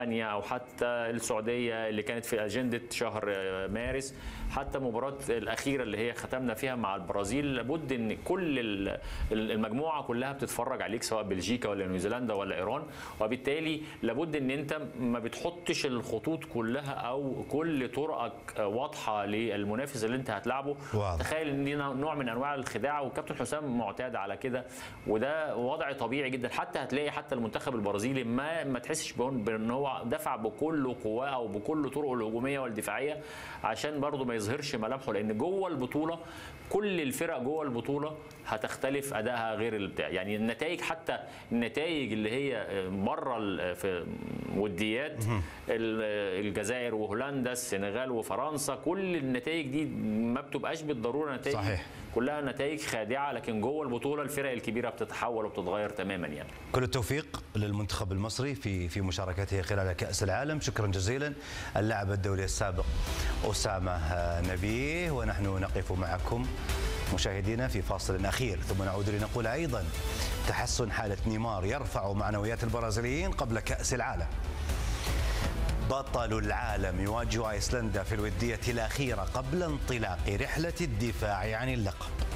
اسبانيا او حتى السعوديه اللي كانت في اجنده شهر مارس حتى المباراه الاخيره اللي هي ختمنا فيها مع البرازيل لابد ان كل ال- المجموعه كلها بتتفرج عليك سواء بلجيكا ولا نيوزيلندا ولا ايران وبالتالي لابد ان انت ما بتحطش الخطوط كلها او كل طرقك واضحه للمنافس اللي انت هتلعبه واضح. تخيل ان دي نوع من انواع الخداع والكابتن حسام معتاد على كده وده وضع طبيعي جدا حتى هتلاقي حتى المنتخب البرازيلي ما ما تحسش بان بان هو دفع بكل قواه او بكل طرقه الهجوميه والدفاعيه عشان برضه ما يظهرش ملامحه لان جوه البطوله كل الفرق جوه البطوله هتختلف ادائها غير البتاع يعني النتائج حتى النتائج اللي هي بره ال- في وديات ال- الجزائر وهولندا السنغال وفرنسا كل النتائج دي ما بتبقاش بالضروره نتائج صحيح. كلها نتائج خادعه لكن جوه البطوله الفرق الكبيره بتتحول وبتتغير تماما يعني كل التوفيق للمنتخب المصري في في مشاركته خلال كأس العالم شكرا جزيلا اللاعب الدولي السابق أسامة نبيه ونحن نقف معكم مشاهدينا في فاصل أخير ثم نعود لنقول أيضا تحسن حالة نيمار يرفع معنويات البرازيليين قبل كأس العالم بطل العالم يواجه ايسلندا في الودية الأخيرة قبل انطلاق رحلة الدفاع عن اللقب